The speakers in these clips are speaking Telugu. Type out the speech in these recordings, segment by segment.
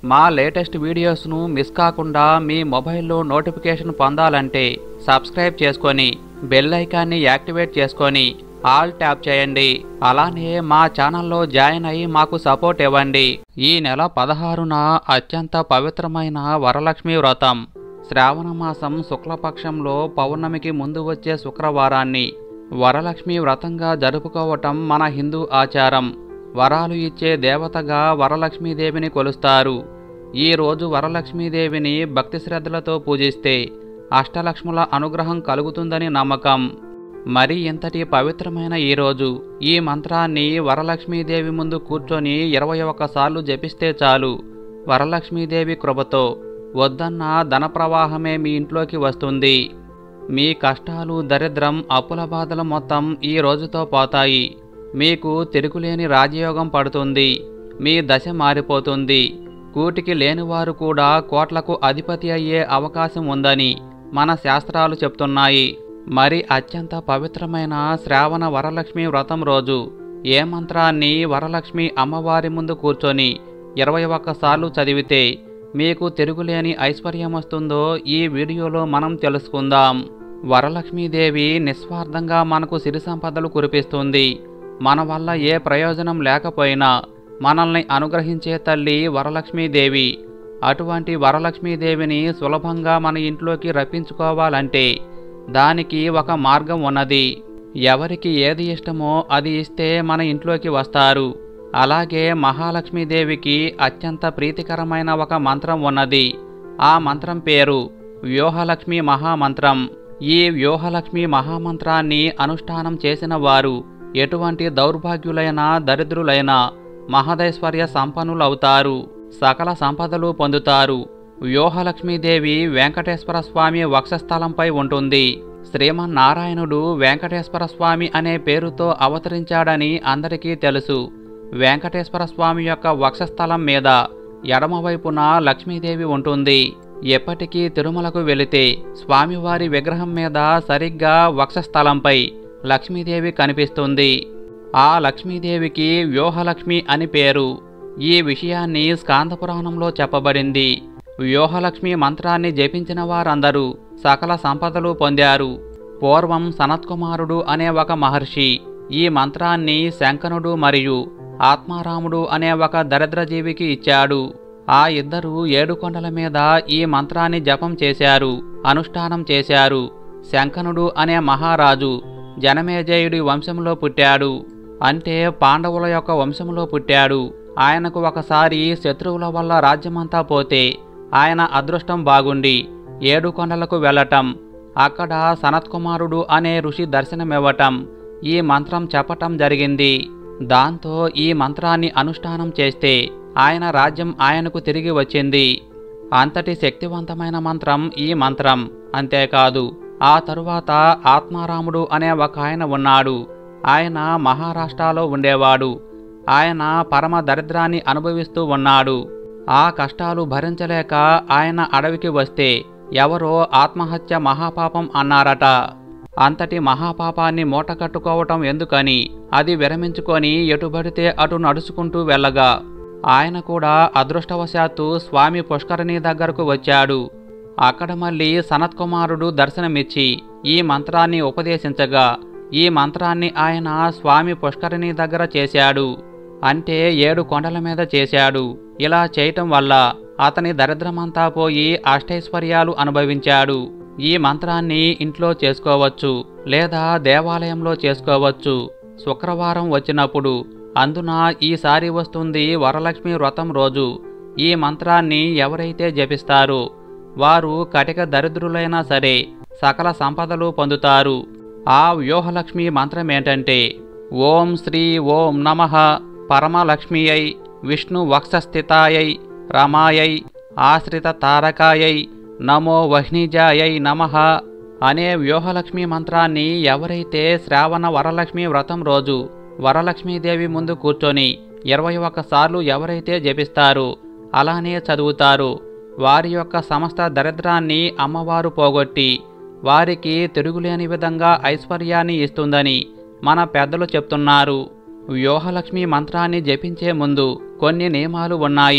మా లేటెస్ట్ వీడియోస్ను మిస్ కాకుండా మీ మొబైల్లో నోటిఫికేషన్ పొందాలంటే సబ్స్క్రైబ్ చేసుకొని బెల్ ఐకాన్ని యాక్టివేట్ చేసుకొని ఆల్ ట్యాప్ చేయండి అలానే మా ఛానల్లో జాయిన్ అయ్యి మాకు సపోర్ట్ ఇవ్వండి ఈ నెల పదహారున అత్యంత పవిత్రమైన వరలక్ష్మి వ్రతం శ్రావణ మాసం శుక్లపక్షంలో పౌర్ణమికి ముందు వచ్చే శుక్రవారాన్ని వరలక్ష్మి వ్రతంగా జరుపుకోవటం మన హిందూ ఆచారం వరాలు ఇచ్చే దేవతగా వరలక్ష్మీదేవిని కొలుస్తారు ఈ రోజు వరలక్ష్మీదేవిని భక్తి శ్రద్ధలతో పూజిస్తే అష్టలక్ష్ముల అనుగ్రహం కలుగుతుందని నమ్మకం మరి ఇంతటి పవిత్రమైన ఈ రోజు ఈ మంత్రాన్ని వరలక్ష్మీదేవి ముందు కూర్చొని ఇరవై ఒక్కసార్లు జపిస్తే చాలు వరలక్ష్మీదేవి కృపతో వద్దన్న ధన ప్రవాహమే మీ ఇంట్లోకి వస్తుంది మీ కష్టాలు దరిద్రం అప్పుల బాధలు మొత్తం ఈ రోజుతో పోతాయి మీకు తిరుగులేని రాజయోగం పడుతుంది మీ దశ మారిపోతుంది కూటికి లేనివారు కూడా కోట్లకు అధిపతి అయ్యే అవకాశం ఉందని మన శాస్త్రాలు చెప్తున్నాయి మరి అత్యంత పవిత్రమైన శ్రావణ వరలక్ష్మి వ్రతం రోజు ఏ మంత్రాన్ని వరలక్ష్మి అమ్మవారి ముందు కూర్చొని ఇరవై ఒక్కసార్లు చదివితే మీకు తిరుగులేని ఐశ్వర్యం వస్తుందో ఈ వీడియోలో మనం తెలుసుకుందాం వరలక్ష్మీదేవి నిస్వార్థంగా మనకు సిరి సంపదలు కురిపిస్తుంది మన వల్ల ఏ ప్రయోజనం లేకపోయినా మనల్ని అనుగ్రహించే తల్లి వరలక్ష్మీదేవి అటువంటి వరలక్ష్మీదేవిని సులభంగా మన ఇంట్లోకి రప్పించుకోవాలంటే దానికి ఒక మార్గం ఉన్నది ఎవరికి ఏది ఇష్టమో అది ఇస్తే మన ఇంట్లోకి వస్తారు అలాగే మహాలక్ష్మీదేవికి అత్యంత ప్రీతికరమైన ఒక మంత్రం ఉన్నది ఆ మంత్రం పేరు వ్యూహలక్ష్మి మహామంత్రం ఈ వ్యూహలక్ష్మి మహామంత్రాన్ని అనుష్ఠానం చేసిన వారు ఎటువంటి దౌర్భాగ్యులైన దరిద్రులైన మహదైశ్వర్య సంపన్నులవుతారు సకల సంపదలు పొందుతారు వ్యూహలక్ష్మీదేవి వెంకటేశ్వర స్వామి వక్షస్థలంపై ఉంటుంది శ్రీమన్నారాయణుడు వెంకటేశ్వర స్వామి అనే పేరుతో అవతరించాడని అందరికీ తెలుసు వెంకటేశ్వర స్వామి యొక్క వక్షస్థలం మీద ఎడమవైపున లక్ష్మీదేవి ఉంటుంది ఎప్పటికీ తిరుమలకు వెళితే స్వామివారి విగ్రహం మీద సరిగ్గా వక్షస్థలంపై లక్ష్మీదేవి కనిపిస్తుంది ఆ లక్ష్మీదేవికి వ్యూహలక్ష్మి అని పేరు ఈ విషయాన్ని స్కాందపురాణంలో చెప్పబడింది వ్యూహలక్ష్మి మంత్రాన్ని జపించిన వారందరూ సకల సంపదలు పొందారు పూర్వం సనత్కుమారుడు అనే ఒక మహర్షి ఈ మంత్రాన్ని శంకనుడు మరియు ఆత్మారాముడు అనే ఒక దరిద్రజీవికి ఇచ్చాడు ఆ ఇద్దరు ఏడుకొండల మీద ఈ మంత్రాన్ని జపం చేశారు అనుష్ఠానం చేశారు శంకనుడు అనే మహారాజు జనమేజయుడి వంశంలో పుట్టాడు అంటే పాండవుల యొక్క వంశంలో పుట్టాడు ఆయనకు ఒకసారి శత్రువుల వల్ల రాజ్యమంతా పోతే ఆయన అదృష్టం బాగుండి ఏడు కొండలకు వెళ్ళటం అక్కడ సనత్కుమారుడు అనే ఋషి దర్శనమివ్వటం ఈ మంత్రం చెప్పటం జరిగింది దాంతో ఈ మంత్రాన్ని అనుష్ఠానం చేస్తే ఆయన రాజ్యం ఆయనకు తిరిగి వచ్చింది అంతటి శక్తివంతమైన మంత్రం ఈ మంత్రం అంతేకాదు ఆ తరువాత ఆత్మారాముడు అనే ఒక ఆయన ఉన్నాడు ఆయన మహారాష్ట్రలో ఉండేవాడు ఆయన పరమ దరిద్రాన్ని అనుభవిస్తూ ఉన్నాడు ఆ కష్టాలు భరించలేక ఆయన అడవికి వస్తే ఎవరో ఆత్మహత్య మహాపాపం అన్నారట అంతటి మహాపాపాన్ని మూటకట్టుకోవటం ఎందుకని అది విరమించుకొని ఎటుబడితే అటు నడుచుకుంటూ వెళ్ళగా ఆయన కూడా అదృష్టవశాత్తు స్వామి పుష్కరిణి దగ్గరకు వచ్చాడు అక్కడ మళ్ళీ సనత్కుమారుడు దర్శనమిచ్చి ఈ మంత్రాన్ని ఉపదేశించగా ఈ మంత్రాన్ని ఆయన స్వామి పుష్కరిణి దగ్గర చేశాడు అంటే ఏడు కొండల మీద చేశాడు ఇలా చేయటం వల్ల అతని దరిద్రమంతా పోయి అష్టైశ్వర్యాలు అనుభవించాడు ఈ మంత్రాన్ని ఇంట్లో చేసుకోవచ్చు లేదా దేవాలయంలో చేసుకోవచ్చు శుక్రవారం వచ్చినప్పుడు అందున ఈసారి వస్తుంది వరలక్ష్మి వ్రతం రోజు ఈ మంత్రాన్ని ఎవరైతే జపిస్తారో వారు కటిక దరిద్రులైనా సరే సకల సంపదలు పొందుతారు ఆ వ్యూహలక్ష్మి మంత్రం ఏంటంటే ఓం శ్రీ ఓం నమ పరమలక్ష్మియై విష్ణు వక్షస్థితాయై రమాయై ఆశ్రిత తారకాయై నమో వహ్నిజాయై నమ అనే వ్యూహలక్ష్మి మంత్రాన్ని ఎవరైతే శ్రావణ వరలక్ష్మి వ్రతం రోజు వరలక్ష్మీదేవి ముందు కూర్చొని ఇరవై ఒక్కసార్లు ఎవరైతే జపిస్తారో అలానే చదువుతారు వారి యొక్క సమస్త దరిద్రాన్ని అమ్మవారు పోగొట్టి వారికి తిరుగులేని విధంగా ఐశ్వర్యాన్ని ఇస్తుందని మన పెద్దలు చెప్తున్నారు వ్యూహలక్ష్మి మంత్రాన్ని జపించే ముందు కొన్ని నియమాలు ఉన్నాయి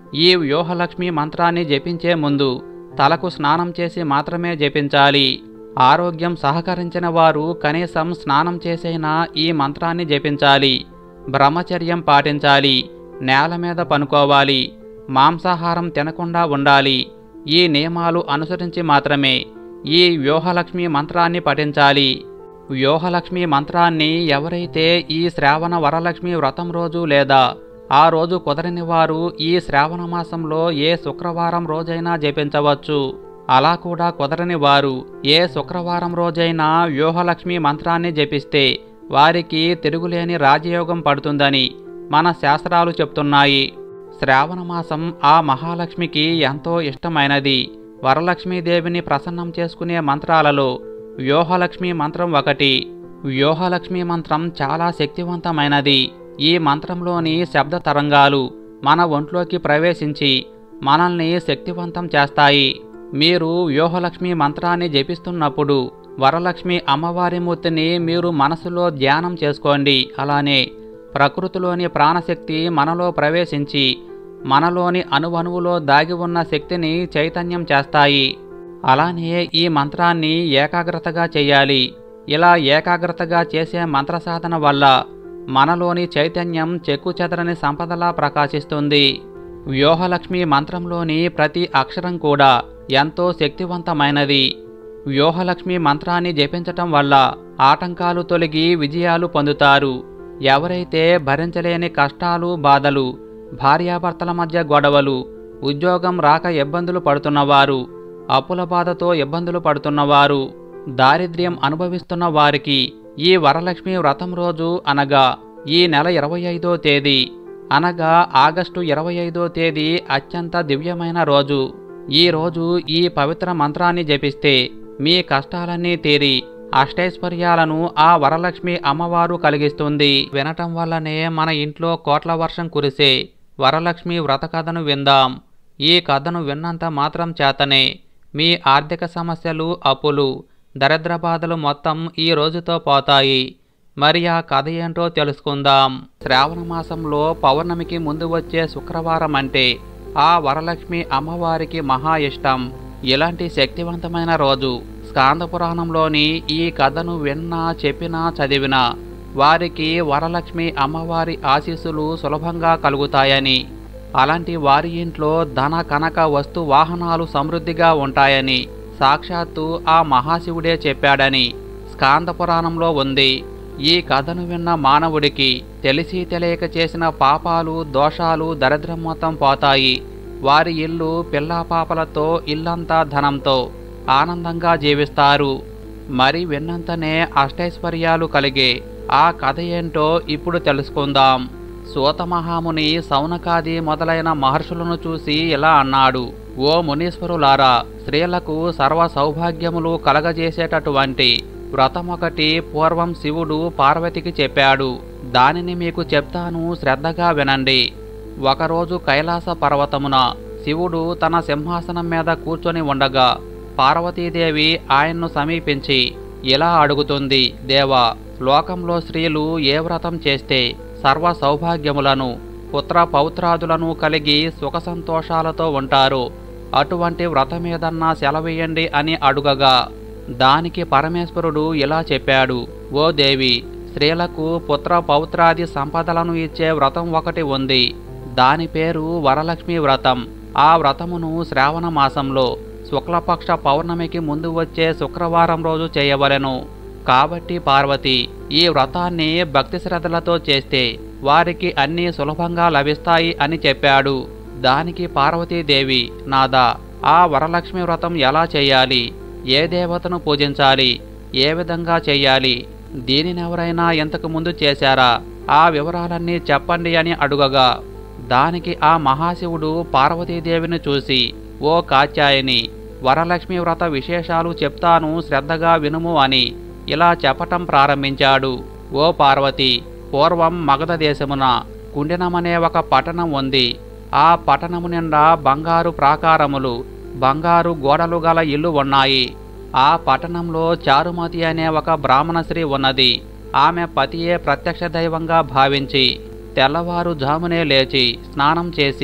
ఈ వ్యూహలక్ష్మి మంత్రాన్ని జపించే ముందు తలకు స్నానం చేసి మాత్రమే జపించాలి ఆరోగ్యం సహకరించిన వారు కనీసం స్నానం చేసైనా ఈ మంత్రాన్ని జపించాలి బ్రహ్మచర్యం పాటించాలి నేల మీద పనుకోవాలి మాంసాహారం తినకుండా ఉండాలి ఈ నియమాలు అనుసరించి మాత్రమే ఈ వ్యూహలక్ష్మి మంత్రాన్ని పఠించాలి వ్యూహలక్ష్మి మంత్రాన్ని ఎవరైతే ఈ శ్రావణ వరలక్ష్మి వ్రతం రోజు లేదా ఆ రోజు కుదరని వారు ఈ శ్రావణ మాసంలో ఏ శుక్రవారం రోజైనా జపించవచ్చు అలా కూడా కుదరని వారు ఏ శుక్రవారం రోజైనా వ్యూహలక్ష్మి మంత్రాన్ని జపిస్తే వారికి తిరుగులేని రాజయోగం పడుతుందని మన శాస్త్రాలు చెప్తున్నాయి శ్రావణ మాసం ఆ మహాలక్ష్మికి ఎంతో ఇష్టమైనది వరలక్ష్మీదేవిని ప్రసన్నం చేసుకునే మంత్రాలలో వ్యూహలక్ష్మి మంత్రం ఒకటి వ్యూహలక్ష్మి మంత్రం చాలా శక్తివంతమైనది ఈ మంత్రంలోని శబ్ద తరంగాలు మన ఒంట్లోకి ప్రవేశించి మనల్ని శక్తివంతం చేస్తాయి మీరు వ్యూహలక్ష్మి మంత్రాన్ని జపిస్తున్నప్పుడు వరలక్ష్మి అమ్మవారి మూర్తిని మీరు మనసులో ధ్యానం చేసుకోండి అలానే ప్రకృతిలోని ప్రాణశక్తి మనలో ప్రవేశించి మనలోని అణువణువులో దాగి ఉన్న శక్తిని చైతన్యం చేస్తాయి అలానే ఈ మంత్రాన్ని ఏకాగ్రతగా చేయాలి ఇలా ఏకాగ్రతగా చేసే మంత్ర సాధన వల్ల మనలోని చైతన్యం చెక్కుచెదరని సంపదలా ప్రకాశిస్తుంది వ్యూహలక్ష్మి మంత్రంలోని ప్రతి అక్షరం కూడా ఎంతో శక్తివంతమైనది వ్యూహలక్ష్మి మంత్రాన్ని జపించటం వల్ల ఆటంకాలు తొలగి విజయాలు పొందుతారు ఎవరైతే భరించలేని కష్టాలు బాధలు భార్యాభర్తల మధ్య గొడవలు ఉద్యోగం రాక ఇబ్బందులు పడుతున్నవారు అప్పుల బాధతో ఇబ్బందులు పడుతున్నవారు దారిద్ర్యం అనుభవిస్తున్న వారికి ఈ వరలక్ష్మి వ్రతం రోజు అనగా ఈ నెల ఇరవై ఐదో తేదీ అనగా ఆగస్టు ఇరవై ఐదో తేదీ అత్యంత దివ్యమైన రోజు ఈ రోజు ఈ పవిత్ర మంత్రాన్ని జపిస్తే మీ కష్టాలన్నీ తీరి అష్టైశ్వర్యాలను ఆ వరలక్ష్మి అమ్మవారు కలిగిస్తుంది వినటం వల్లనే మన ఇంట్లో కోట్ల వర్షం కురిసే వరలక్ష్మి వ్రత కథను విందాం ఈ కథను విన్నంత మాత్రం చేతనే మీ ఆర్థిక సమస్యలు అప్పులు దరిద్ర బాధలు మొత్తం ఈ రోజుతో పోతాయి మరి ఆ కథ ఏంటో తెలుసుకుందాం శ్రావణ మాసంలో పౌర్ణమికి ముందు వచ్చే శుక్రవారం అంటే ఆ వరలక్ష్మి అమ్మవారికి మహా ఇష్టం ఇలాంటి శక్తివంతమైన రోజు స్కాంద పురాణంలోని ఈ కథను విన్నా చెప్పినా చదివినా వారికి వరలక్ష్మి అమ్మవారి ఆశీస్సులు సులభంగా కలుగుతాయని అలాంటి వారి ఇంట్లో ధన కనక వస్తు వాహనాలు సమృద్ధిగా ఉంటాయని సాక్షాత్తు ఆ మహాశివుడే చెప్పాడని స్కాంద పురాణంలో ఉంది ఈ కథను విన్న మానవుడికి తెలిసి తెలియక చేసిన పాపాలు దోషాలు దరిద్రం మొత్తం పోతాయి వారి ఇల్లు పిల్లా పాపలతో ఇల్లంతా ధనంతో ఆనందంగా జీవిస్తారు మరి విన్నంతనే అష్టైశ్వర్యాలు కలిగే ఆ కథ ఏంటో ఇప్పుడు తెలుసుకుందాం సూతమహాముని సౌనకాది మొదలైన మహర్షులను చూసి ఇలా అన్నాడు ఓ మునీశ్వరులారా స్త్రీలకు సర్వ సౌభాగ్యములు కలగజేసేటటువంటి వ్రతమొకటి పూర్వం శివుడు పార్వతికి చెప్పాడు దానిని మీకు చెప్తాను శ్రద్ధగా వినండి ఒకరోజు కైలాస పర్వతమున శివుడు తన సింహాసనం మీద కూర్చొని ఉండగా పార్వతీదేవి ఆయన్ను సమీపించి ఇలా అడుగుతుంది దేవా లోకంలో స్త్రీలు ఏ వ్రతం చేస్తే సర్వ సౌభాగ్యములను పుత్ర పౌత్రాదులను కలిగి సుఖ సంతోషాలతో ఉంటారు అటువంటి వ్రతమేదన్నా సెలవేయండి అని అడుగగా దానికి పరమేశ్వరుడు ఇలా చెప్పాడు ఓ దేవి స్త్రీలకు పుత్ర పౌత్రాది సంపదలను ఇచ్చే వ్రతం ఒకటి ఉంది దాని పేరు వరలక్ష్మి వ్రతం ఆ వ్రతమును శ్రావణ మాసంలో శుక్లపక్ష పౌర్ణమికి ముందు వచ్చే శుక్రవారం రోజు చేయవలెను కాబట్టి పార్వతి ఈ వ్రతాన్ని భక్తి శ్రద్ధలతో చేస్తే వారికి అన్నీ సులభంగా లభిస్తాయి అని చెప్పాడు దానికి పార్వతీదేవి నాదా ఆ వరలక్ష్మి వ్రతం ఎలా చేయాలి ఏ దేవతను పూజించాలి ఏ విధంగా చెయ్యాలి దీనినెవరైనా ఇంతకు ముందు చేశారా ఆ వివరాలన్నీ చెప్పండి అని అడుగగా దానికి ఆ మహాశివుడు పార్వతీదేవిని చూసి ఓ కాత్యాయని వరలక్ష్మి వ్రత విశేషాలు చెప్తాను శ్రద్ధగా వినుము అని ఇలా చెప్పటం ప్రారంభించాడు ఓ పార్వతి పూర్వం మగధ దేశమున కుండినమనే ఒక పట్టణం ఉంది ఆ పట్టణము నిండా బంగారు ప్రాకారములు బంగారు గోడలు గల ఇల్లు ఉన్నాయి ఆ పట్టణంలో చారుమతి అనే ఒక బ్రాహ్మణ స్త్రీ ఉన్నది ఆమె పతియే ప్రత్యక్ష దైవంగా భావించి తెల్లవారు జామునే లేచి స్నానం చేసి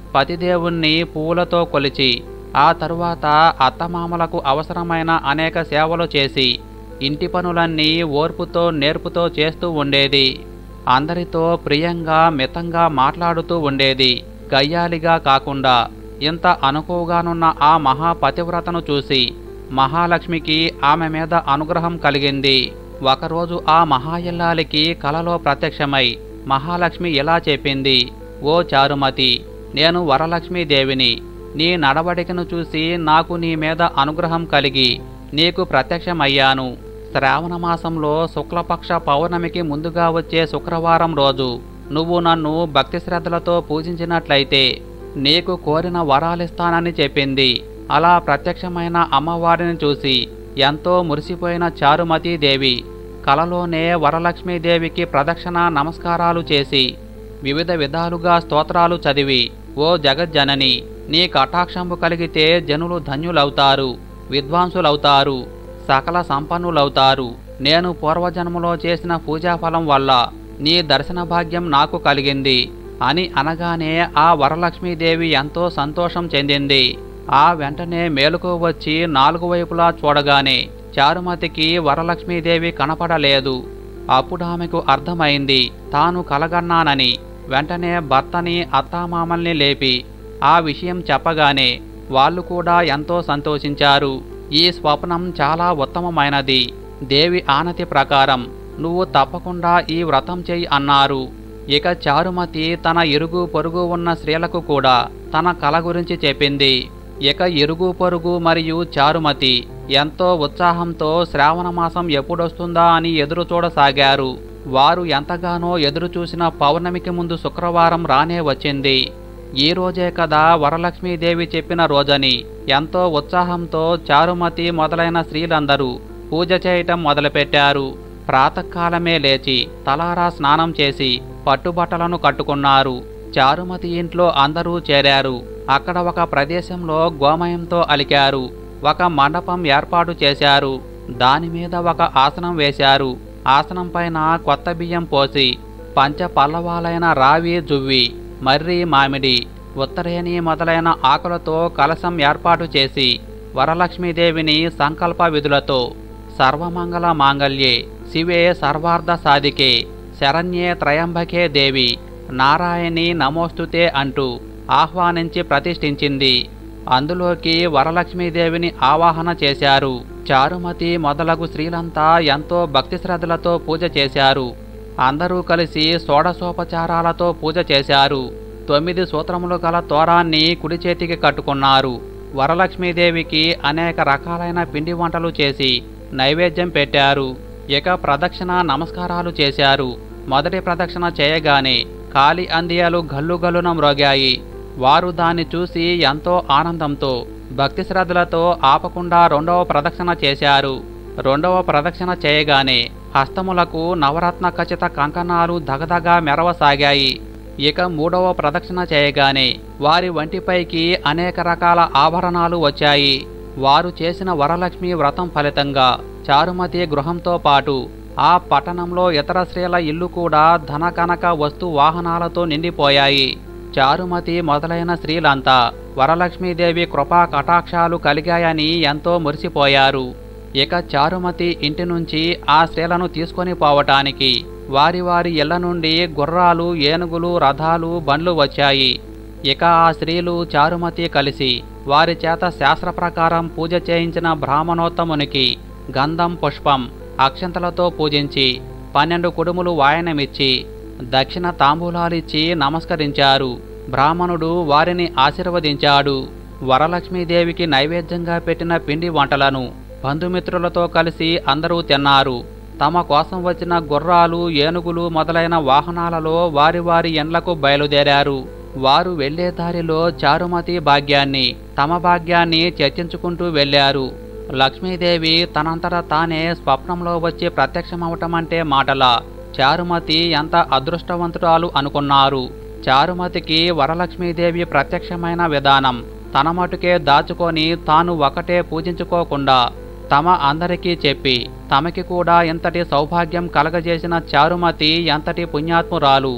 పతిదేవుణ్ణి పువ్వులతో కొలిచి ఆ తరువాత అత్తమామలకు అవసరమైన అనేక సేవలు చేసి ఇంటి పనులన్నీ ఓర్పుతో నేర్పుతో చేస్తూ ఉండేది అందరితో ప్రియంగా మితంగా మాట్లాడుతూ ఉండేది గయ్యాలిగా కాకుండా ఇంత అనుకువగానున్న ఆ మహాపతివ్రతను చూసి మహాలక్ష్మికి ఆమె మీద అనుగ్రహం కలిగింది ఒకరోజు ఆ మహాయిల్లాలికి కలలో ప్రత్యక్షమై మహాలక్ష్మి ఇలా చెప్పింది ఓ చారుమతి నేను వరలక్ష్మీదేవిని నీ నడవడికను చూసి నాకు నీ మీద అనుగ్రహం కలిగి నీకు ప్రత్యక్షమయ్యాను శ్రావణ మాసంలో శుక్లపక్ష పౌర్ణమికి ముందుగా వచ్చే శుక్రవారం రోజు నువ్వు నన్ను భక్తి శ్రద్ధలతో పూజించినట్లయితే నీకు కోరిన వరాలిస్తానని చెప్పింది అలా ప్రత్యక్షమైన అమ్మవారిని చూసి ఎంతో మురిసిపోయిన చారుమతీదేవి కలలోనే వరలక్ష్మీదేవికి ప్రదక్షిణ నమస్కారాలు చేసి వివిధ విధాలుగా స్తోత్రాలు చదివి ఓ జగజ్జనని నీ కటాక్షంబు కలిగితే జనులు ధన్యులవుతారు విద్వాంసులవుతారు సకల సంపన్నులవుతారు నేను పూర్వజన్మలో చేసిన పూజాఫలం వల్ల నీ దర్శన భాగ్యం నాకు కలిగింది అని అనగానే ఆ వరలక్ష్మీదేవి ఎంతో సంతోషం చెందింది ఆ వెంటనే మేలుకు వచ్చి నాలుగు వైపులా చూడగానే చారుమతికి వరలక్ష్మీదేవి కనపడలేదు అప్పుడు ఆమెకు అర్థమైంది తాను కలగన్నానని వెంటనే భర్తని అత్తామామల్ని లేపి ఆ విషయం చెప్పగానే వాళ్ళు కూడా ఎంతో సంతోషించారు ఈ స్వప్నం చాలా ఉత్తమమైనది దేవి ఆనతి ప్రకారం నువ్వు తప్పకుండా ఈ వ్రతం చెయ్యి అన్నారు ఇక చారుమతి తన ఇరుగు పొరుగు ఉన్న స్త్రీలకు కూడా తన కల గురించి చెప్పింది ఇక ఇరుగు పొరుగు మరియు చారుమతి ఎంతో ఉత్సాహంతో శ్రావణ మాసం ఎప్పుడొస్తుందా అని ఎదురు చూడసాగారు వారు ఎంతగానో ఎదురు చూసిన పౌర్ణమికి ముందు శుక్రవారం రానే వచ్చింది ఈ రోజే కదా వరలక్ష్మీదేవి చెప్పిన రోజని ఎంతో ఉత్సాహంతో చారుమతి మొదలైన స్త్రీలందరూ పూజ చేయటం మొదలుపెట్టారు ప్రాతకాలమే లేచి తలారా స్నానం చేసి పట్టుబట్టలను కట్టుకున్నారు చారుమతి ఇంట్లో అందరూ చేరారు అక్కడ ఒక ప్రదేశంలో గోమయంతో అలికారు ఒక మండపం ఏర్పాటు చేశారు దాని మీద ఒక ఆసనం వేశారు ఆసనం పైన కొత్త బియ్యం పోసి పంచ పల్లవాలైన రావి జువ్వి మర్రి మామిడి ఉత్తరేణి మొదలైన ఆకులతో కలశం ఏర్పాటు చేసి వరలక్ష్మీదేవిని సంకల్ప విధులతో సర్వమంగళ మాంగళ్యే శివే సర్వార్థ సాధికే శరణ్యే త్రయంబకే దేవి నారాయణి నమోస్తుతే అంటూ ఆహ్వానించి ప్రతిష్ఠించింది అందులోకి వరలక్ష్మీదేవిని ఆవాహన చేశారు చారుమతి మొదలగు స్త్రీలంతా ఎంతో భక్తి శ్రద్ధలతో పూజ చేశారు అందరూ కలిసి షోడశోపచారాలతో పూజ చేశారు తొమ్మిది సూత్రములు గల తోరాన్ని కుడి చేతికి కట్టుకున్నారు వరలక్ష్మీదేవికి అనేక రకాలైన పిండి వంటలు చేసి నైవేద్యం పెట్టారు ఇక ప్రదక్షిణ నమస్కారాలు చేశారు మొదటి ప్రదక్షిణ చేయగానే కాలి అందియాలు గల్లు గల్లున మ్రోగాయి వారు దాన్ని చూసి ఎంతో ఆనందంతో భక్తి శ్రద్ధలతో ఆపకుండా రెండవ ప్రదక్షిణ చేశారు రెండవ ప్రదక్షిణ చేయగానే హస్తములకు నవరత్న ఖచ్చిత కంకణాలు దగదగా మెరవసాగాయి ఇక మూడవ ప్రదక్షిణ చేయగానే వారి వంటిపైకి అనేక రకాల ఆభరణాలు వచ్చాయి వారు చేసిన వరలక్ష్మి వ్రతం ఫలితంగా చారుమతి గృహంతో పాటు ఆ పట్టణంలో ఇతర స్త్రీల ఇల్లు కూడా ధన కనక వస్తు వాహనాలతో నిండిపోయాయి చారుమతి మొదలైన స్త్రీలంతా వరలక్ష్మీదేవి కృపా కటాక్షాలు కలిగాయని ఎంతో మురిసిపోయారు ఇక చారుమతి ఇంటి నుంచి ఆ స్త్రీలను తీసుకొని పోవటానికి వారి వారి ఇళ్ల నుండి గుర్రాలు ఏనుగులు రథాలు బండ్లు వచ్చాయి ఇక ఆ స్త్రీలు చారుమతి కలిసి వారి చేత శాస్త్ర ప్రకారం పూజ చేయించిన బ్రాహ్మణోత్తమునికి గంధం పుష్పం అక్షంతలతో పూజించి పన్నెండు కుడుములు వాయనమిచ్చి దక్షిణ తాంబూలాలిచ్చి నమస్కరించారు బ్రాహ్మణుడు వారిని ఆశీర్వదించాడు వరలక్ష్మీదేవికి నైవేద్యంగా పెట్టిన పిండి వంటలను బంధుమిత్రులతో కలిసి అందరూ తిన్నారు తమ కోసం వచ్చిన గుర్రాలు ఏనుగులు మొదలైన వాహనాలలో వారి వారి ఎండ్లకు బయలుదేరారు వారు వెళ్లే దారిలో చారుమతి భాగ్యాన్ని తమ భాగ్యాన్ని చర్చించుకుంటూ వెళ్ళారు లక్ష్మీదేవి తనంతట తానే స్వప్నంలో వచ్చి ప్రత్యక్షమవటం అంటే మాటలా చారుమతి ఎంత అదృష్టవంతురాలు అనుకున్నారు చారుమతికి వరలక్ష్మీదేవి ప్రత్యక్షమైన విధానం తన మటుకే దాచుకొని తాను ఒకటే పూజించుకోకుండా తమ అందరికీ చెప్పి తమకి కూడా ఎంతటి సౌభాగ్యం కలగజేసిన చారుమతి ఎంతటి పుణ్యాత్మురాలు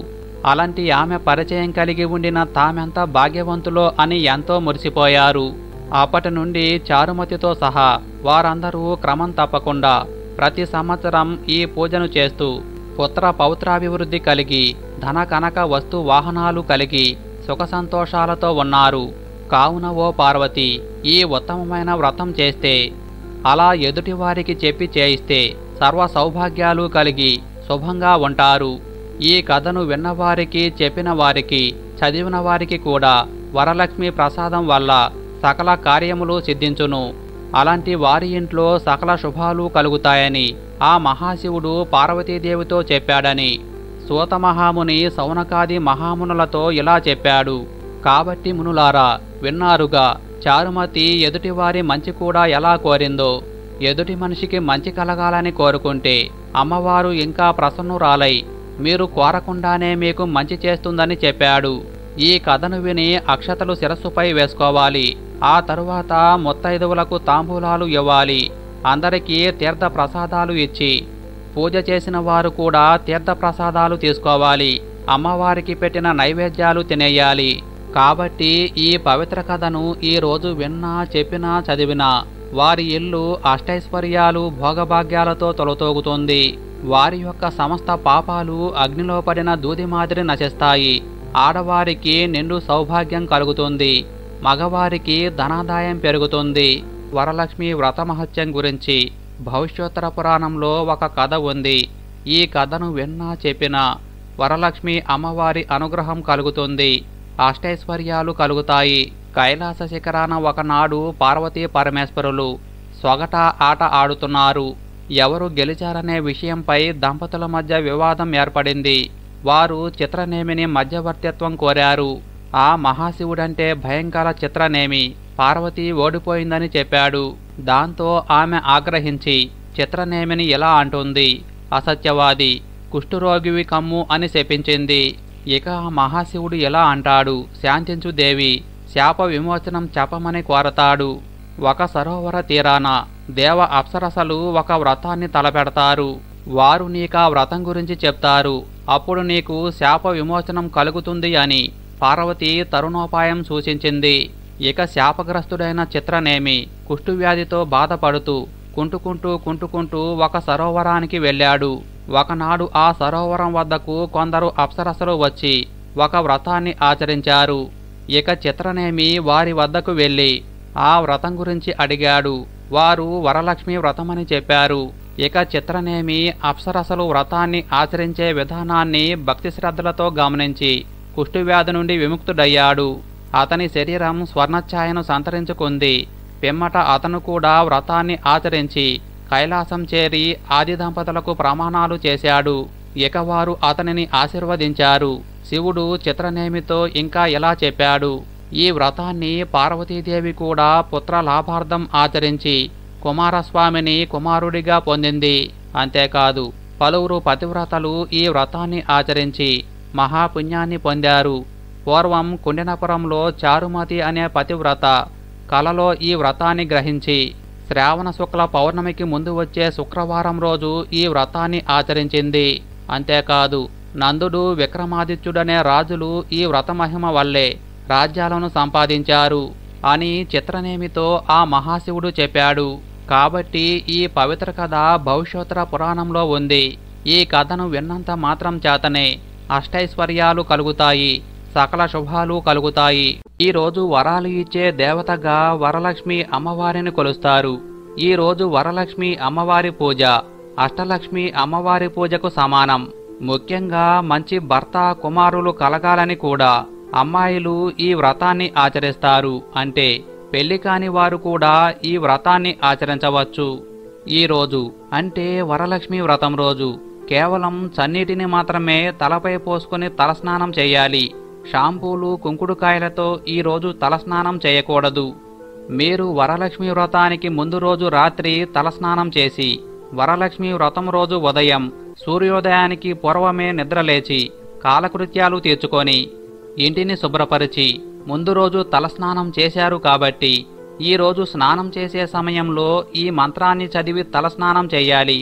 అలాంటి ఆమె పరిచయం కలిగి ఉండిన తామెంత భాగ్యవంతులో అని ఎంతో మురిసిపోయారు అప్పటి నుండి చారుమతితో సహా వారందరూ క్రమం తప్పకుండా ప్రతి సంవత్సరం ఈ పూజను చేస్తూ పుత్ర పౌత్రాభివృద్ధి కలిగి ధన కనక వస్తు వాహనాలు కలిగి సుఖ సంతోషాలతో ఉన్నారు కావున ఓ పార్వతి ఈ ఉత్తమమైన వ్రతం చేస్తే అలా ఎదుటివారికి చెప్పి చేయిస్తే సర్వ సౌభాగ్యాలు కలిగి శుభంగా ఉంటారు ఈ కథను విన్నవారికి చెప్పిన వారికి చదివిన వారికి కూడా వరలక్ష్మి ప్రసాదం వల్ల సకల కార్యములు సిద్ధించును అలాంటి వారి ఇంట్లో సకల శుభాలు కలుగుతాయని ఆ మహాశివుడు పార్వతీదేవితో చెప్పాడని సూతమహాముని సౌనకాది మహామునులతో ఇలా చెప్పాడు కాబట్టి మునులారా విన్నారుగా చారుమతి ఎదుటివారి మంచి కూడా ఎలా కోరిందో ఎదుటి మనిషికి మంచి కలగాలని కోరుకుంటే అమ్మవారు ఇంకా ప్రసన్నురాలై మీరు కోరకుండానే మీకు మంచి చేస్తుందని చెప్పాడు ఈ కథను విని అక్షతలు శిరస్సుపై వేసుకోవాలి ఆ తరువాత ముత్తైదువులకు తాంబూలాలు ఇవ్వాలి అందరికీ తీర్థ ప్రసాదాలు ఇచ్చి పూజ చేసిన వారు కూడా తీర్థ ప్రసాదాలు తీసుకోవాలి అమ్మవారికి పెట్టిన నైవేద్యాలు తినేయాలి కాబట్టి ఈ పవిత్ర కథను ఈ రోజు విన్నా చెప్పినా చదివినా వారి ఇల్లు అష్టైశ్వర్యాలు భోగభాగ్యాలతో తొలతోగుతుంది వారి యొక్క సమస్త పాపాలు అగ్నిలో పడిన దూది మాదిరి నశిస్తాయి ఆడవారికి నిండు సౌభాగ్యం కలుగుతుంది మగవారికి ధనాదాయం పెరుగుతుంది వరలక్ష్మి వ్రత మహత్యం గురించి భవిష్యోత్తర పురాణంలో ఒక కథ ఉంది ఈ కథను విన్నా చెప్పినా వరలక్ష్మి అమ్మవారి అనుగ్రహం కలుగుతుంది అష్టైశ్వర్యాలు కలుగుతాయి కైలాస శిఖరాన ఒకనాడు పార్వతీ పరమేశ్వరులు సొగట ఆట ఆడుతున్నారు ఎవరు గెలిచారనే విషయంపై దంపతుల మధ్య వివాదం ఏర్పడింది వారు చిత్రనేమిని మధ్యవర్తిత్వం కోరారు ఆ మహాశివుడంటే భయంకర చిత్రనేమి పార్వతి ఓడిపోయిందని చెప్పాడు దాంతో ఆమె ఆగ్రహించి చిత్రనేమిని ఎలా అంటుంది అసత్యవాది కుష్ఠరోగివి కమ్ము అని శపించింది ఇక ఆ మహాశివుడు ఎలా అంటాడు శాంతించు దేవి శాప విమోచనం చెప్పమని కోరతాడు ఒక సరోవర తీరాన దేవ అప్సరసలు ఒక వ్రతాన్ని తలపెడతారు వారు నీకా వ్రతం గురించి చెప్తారు అప్పుడు నీకు శాప విమోచనం కలుగుతుంది అని పార్వతి తరుణోపాయం సూచించింది ఇక శాపగ్రస్తుడైన చిత్రనేమి కుష్ఠువ్యాధితో బాధపడుతూ కుంటుకుంటూ కుంటుకుంటూ ఒక సరోవరానికి వెళ్ళాడు ఒకనాడు ఆ సరోవరం వద్దకు కొందరు అప్సరసలు వచ్చి ఒక వ్రతాన్ని ఆచరించారు ఇక చిత్రనేమి వారి వద్దకు వెళ్ళి ఆ వ్రతం గురించి అడిగాడు వారు వరలక్ష్మి వ్రతమని చెప్పారు ఇక చిత్రనేమి అప్సరసలు వ్రతాన్ని ఆచరించే విధానాన్ని భక్తి శ్రద్ధలతో గమనించి కుష్ఠవ్యాధి నుండి విముక్తుడయ్యాడు అతని శరీరం స్వర్ణఛాయను సంతరించుకుంది పిమ్మట అతను కూడా వ్రతాన్ని ఆచరించి కైలాసం చేరి ఆది దంపతులకు ప్రమాణాలు చేశాడు ఇక వారు అతనిని ఆశీర్వదించారు శివుడు చిత్రనేమితో ఇంకా ఇలా చెప్పాడు ఈ వ్రతాన్ని పార్వతీదేవి కూడా పుత్ర లాభార్థం ఆచరించి కుమారస్వామిని కుమారుడిగా పొందింది అంతేకాదు పలువురు పతివ్రతలు ఈ వ్రతాన్ని ఆచరించి మహాపుణ్యాన్ని పొందారు పూర్వం కుండినపురంలో చారుమతి అనే పతివ్రత కలలో ఈ వ్రతాన్ని గ్రహించి శ్రావణ శుక్ల పౌర్ణమికి ముందు వచ్చే శుక్రవారం రోజు ఈ వ్రతాన్ని ఆచరించింది అంతేకాదు నందుడు విక్రమాదిత్యుడనే రాజులు ఈ వ్రతమహిమ వల్లే రాజ్యాలను సంపాదించారు అని చిత్రనేమితో ఆ మహాశివుడు చెప్పాడు కాబట్టి ఈ పవిత్ర కథ భవిష్యోత్తర పురాణంలో ఉంది ఈ కథను విన్నంత మాత్రం చేతనే అష్టైశ్వర్యాలు కలుగుతాయి సకల శుభాలు కలుగుతాయి ఈ రోజు వరాలు ఇచ్చే దేవతగా వరలక్ష్మి అమ్మవారిని కొలుస్తారు ఈ రోజు వరలక్ష్మి అమ్మవారి పూజ అష్టలక్ష్మి అమ్మవారి పూజకు సమానం ముఖ్యంగా మంచి భర్త కుమారులు కలగాలని కూడా అమ్మాయిలు ఈ వ్రతాన్ని ఆచరిస్తారు అంటే పెళ్లి కాని వారు కూడా ఈ వ్రతాన్ని ఆచరించవచ్చు ఈ రోజు అంటే వరలక్ష్మి వ్రతం రోజు కేవలం చన్నీటిని మాత్రమే తలపై పోసుకుని తలస్నానం చేయాలి షాంపూలు కుంకుడుకాయలతో ఈ రోజు తలస్నానం చేయకూడదు మీరు వరలక్ష్మి వ్రతానికి ముందు రోజు రాత్రి తలస్నానం చేసి వరలక్ష్మి వ్రతం రోజు ఉదయం సూర్యోదయానికి పూర్వమే నిద్రలేచి కాలకృత్యాలు తీర్చుకొని ఇంటిని శుభ్రపరిచి ముందు రోజు తలస్నానం చేశారు కాబట్టి ఈ రోజు స్నానం చేసే సమయంలో ఈ మంత్రాన్ని చదివి తలస్నానం చేయాలి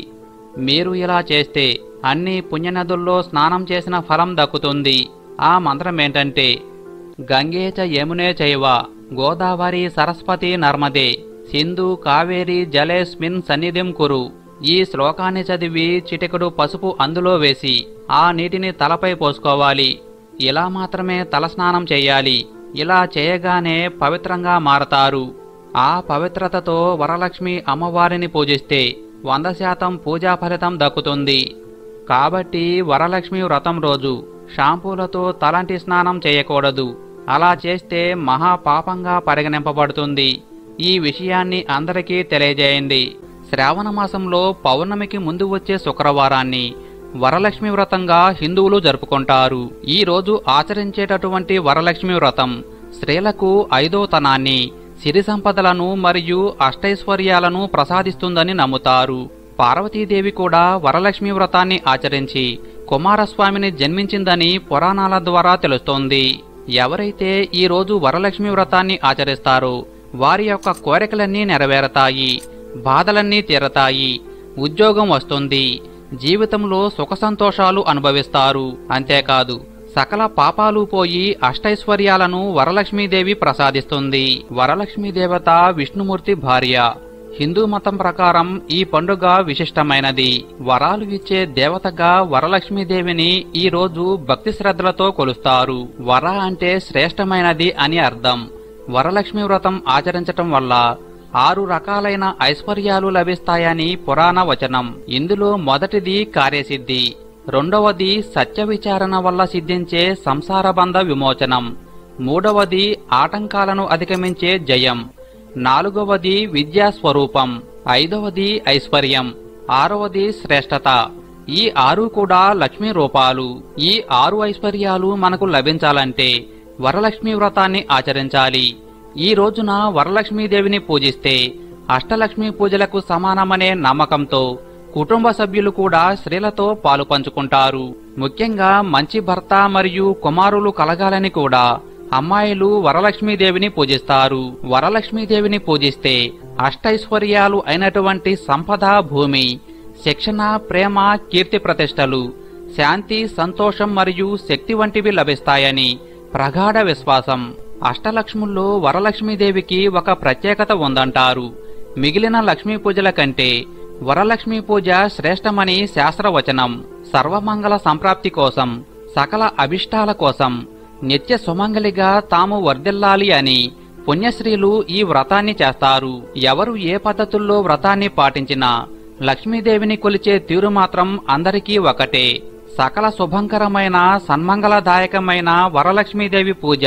మీరు ఇలా చేస్తే అన్ని పుణ్యనదుల్లో స్నానం చేసిన ఫలం దక్కుతుంది ఆ మంత్రం ఏంటంటే గంగే చ యమునే చైవ గోదావరి సరస్వతి నర్మదే సింధు కావేరి జలేస్మిన్ సన్నిధిం కురు ఈ శ్లోకాన్ని చదివి చిటికెడు పసుపు అందులో వేసి ఆ నీటిని తలపై పోసుకోవాలి ఇలా మాత్రమే తలస్నానం చేయాలి ఇలా చేయగానే పవిత్రంగా మారతారు ఆ పవిత్రతతో వరలక్ష్మి అమ్మవారిని పూజిస్తే వంద శాతం పూజా ఫలితం దక్కుతుంది కాబట్టి వరలక్ష్మి వ్రతం రోజు షాంపూలతో తలంటి స్నానం చేయకూడదు అలా చేస్తే మహా పాపంగా పరిగణింపబడుతుంది ఈ విషయాన్ని అందరికీ తెలియజేయండి శ్రావణ మాసంలో పౌర్ణమికి ముందు వచ్చే శుక్రవారాన్ని వరలక్ష్మి వ్రతంగా హిందువులు జరుపుకుంటారు ఈ రోజు ఆచరించేటటువంటి వరలక్ష్మి వ్రతం స్త్రీలకు ఐదో తనాన్ని సిరి సంపదలను మరియు అష్టైశ్వర్యాలను ప్రసాదిస్తుందని నమ్ముతారు పార్వతీదేవి కూడా వరలక్ష్మి వ్రతాన్ని ఆచరించి కుమారస్వామిని జన్మించిందని పురాణాల ద్వారా తెలుస్తోంది ఎవరైతే ఈ రోజు వరలక్ష్మి వ్రతాన్ని ఆచరిస్తారో వారి యొక్క కోరికలన్నీ నెరవేరతాయి బాధలన్నీ తీరతాయి ఉద్యోగం వస్తుంది జీవితంలో సుఖ సంతోషాలు అనుభవిస్తారు అంతేకాదు సకల పాపాలు పోయి అష్టైశ్వర్యాలను వరలక్ష్మీదేవి ప్రసాదిస్తుంది వరలక్ష్మీ దేవత విష్ణుమూర్తి భార్య హిందూ మతం ప్రకారం ఈ పండుగ విశిష్టమైనది వరాలు ఇచ్చే దేవతగా వరలక్ష్మీదేవిని ఈ రోజు భక్తి శ్రద్ధలతో కొలుస్తారు వర అంటే శ్రేష్టమైనది అని అర్థం వరలక్ష్మి వ్రతం ఆచరించటం వల్ల ఆరు రకాలైన ఐశ్వర్యాలు లభిస్తాయని పురాణ వచనం ఇందులో మొదటిది కార్యసిద్ధి రెండవది సత్య విచారణ వల్ల సిద్ధించే సంసారబంధ విమోచనం మూడవది ఆటంకాలను అధిగమించే జయం నాలుగవది విద్యా స్వరూపం ఐదవది ఐశ్వర్యం ఆరవది శ్రేష్టత ఈ ఆరు కూడా లక్ష్మీ రూపాలు ఈ ఆరు ఐశ్వర్యాలు మనకు లభించాలంటే వరలక్ష్మి వ్రతాన్ని ఆచరించాలి ఈ రోజున వరలక్ష్మీదేవిని పూజిస్తే అష్టలక్ష్మి పూజలకు సమానమనే నమ్మకంతో కుటుంబ సభ్యులు కూడా స్త్రీలతో పాలు పంచుకుంటారు ముఖ్యంగా మంచి భర్త మరియు కుమారులు కలగాలని కూడా అమ్మాయిలు వరలక్ష్మీదేవిని పూజిస్తారు వరలక్ష్మీదేవిని పూజిస్తే అష్టైశ్వర్యాలు అయినటువంటి సంపద భూమి శిక్షణ ప్రేమ కీర్తి ప్రతిష్టలు శాంతి సంతోషం మరియు శక్తి వంటివి లభిస్తాయని ప్రగాఢ విశ్వాసం అష్టలక్ష్ముల్లో వరలక్ష్మీదేవికి ఒక ప్రత్యేకత ఉందంటారు మిగిలిన లక్ష్మీ పూజల కంటే వరలక్ష్మీ పూజ శ్రేష్టమని శాస్త్రవచనం సర్వమంగళ సంప్రాప్తి కోసం సకల అభిష్టాల కోసం నిత్య సుమంగలిగా తాము వర్ధిల్లాలి అని పుణ్యశ్రీలు ఈ వ్రతాన్ని చేస్తారు ఎవరు ఏ పద్ధతుల్లో వ్రతాన్ని పాటించినా లక్ష్మీదేవిని కొలిచే తీరు మాత్రం అందరికీ ఒకటే సకల శుభంకరమైన సన్మంగళదాయకమైన వరలక్ష్మీదేవి పూజ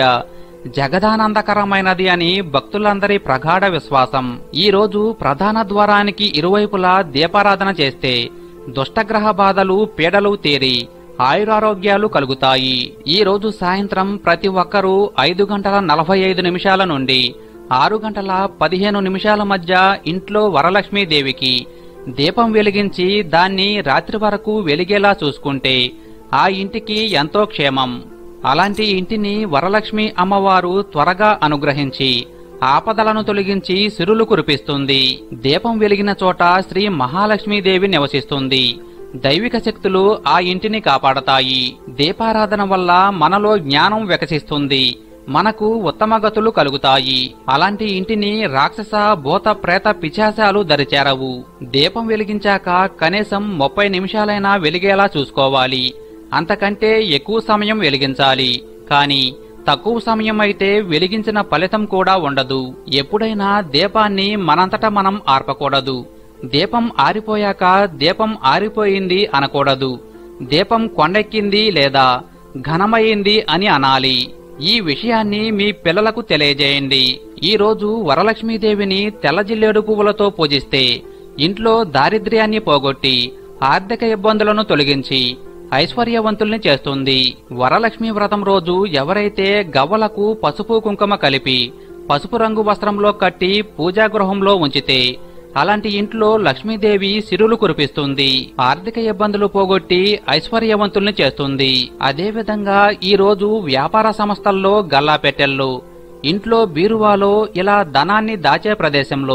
జగదానందకరమైనది అని భక్తులందరి ప్రగాఢ విశ్వాసం ఈ రోజు ప్రధాన ద్వారానికి ఇరువైపులా దీపారాధన చేస్తే దుష్టగ్రహ బాధలు పీడలు తీరి ఆయురారోగ్యాలు కలుగుతాయి ఈ రోజు సాయంత్రం ప్రతి ఒక్కరూ ఐదు గంటల నలభై ఐదు నిమిషాల నుండి ఆరు గంటల పదిహేను నిమిషాల మధ్య ఇంట్లో వరలక్ష్మీదేవికి దీపం వెలిగించి దాన్ని రాత్రి వరకు వెలిగేలా చూసుకుంటే ఆ ఇంటికి ఎంతో క్షేమం అలాంటి ఇంటిని వరలక్ష్మి అమ్మవారు త్వరగా అనుగ్రహించి ఆపదలను తొలగించి సిరులు కురిపిస్తుంది దీపం వెలిగిన చోట శ్రీ మహాలక్ష్మీదేవి నివసిస్తుంది దైవిక శక్తులు ఆ ఇంటిని కాపాడతాయి దీపారాధన వల్ల మనలో జ్ఞానం వికసిస్తుంది మనకు ఉత్తమ గతులు కలుగుతాయి అలాంటి ఇంటిని రాక్షస భూత ప్రేత పిశాచాలు దరిచేరవు దీపం వెలిగించాక కనీసం ముప్పై నిమిషాలైనా వెలిగేలా చూసుకోవాలి అంతకంటే ఎక్కువ సమయం వెలిగించాలి కానీ తక్కువ సమయం అయితే వెలిగించిన ఫలితం కూడా ఉండదు ఎప్పుడైనా దీపాన్ని మనంతట మనం ఆర్పకూడదు దీపం ఆరిపోయాక దీపం ఆరిపోయింది అనకూడదు దీపం కొండెక్కింది లేదా ఘనమైంది అని అనాలి ఈ విషయాన్ని మీ పిల్లలకు తెలియజేయండి ఈ రోజు వరలక్ష్మీదేవిని తెల్ల జిల్లేడు పువ్వులతో పూజిస్తే ఇంట్లో దారిద్ర్యాన్ని పోగొట్టి ఆర్థిక ఇబ్బందులను తొలగించి ఐశ్వర్యవంతుల్ని చేస్తుంది వరలక్ష్మి వ్రతం రోజు ఎవరైతే గవ్వలకు పసుపు కుంకుమ కలిపి పసుపు రంగు వస్త్రంలో కట్టి పూజా గృహంలో ఉంచితే అలాంటి ఇంట్లో లక్ష్మీదేవి సిరులు కురిపిస్తుంది ఆర్థిక ఇబ్బందులు పోగొట్టి ఐశ్వర్యవంతుల్ని చేస్తుంది అదేవిధంగా ఈ రోజు వ్యాపార సంస్థల్లో గల్లాపెట్టెల్లో ఇంట్లో బీరువాలో ఇలా ధనాన్ని దాచే ప్రదేశంలో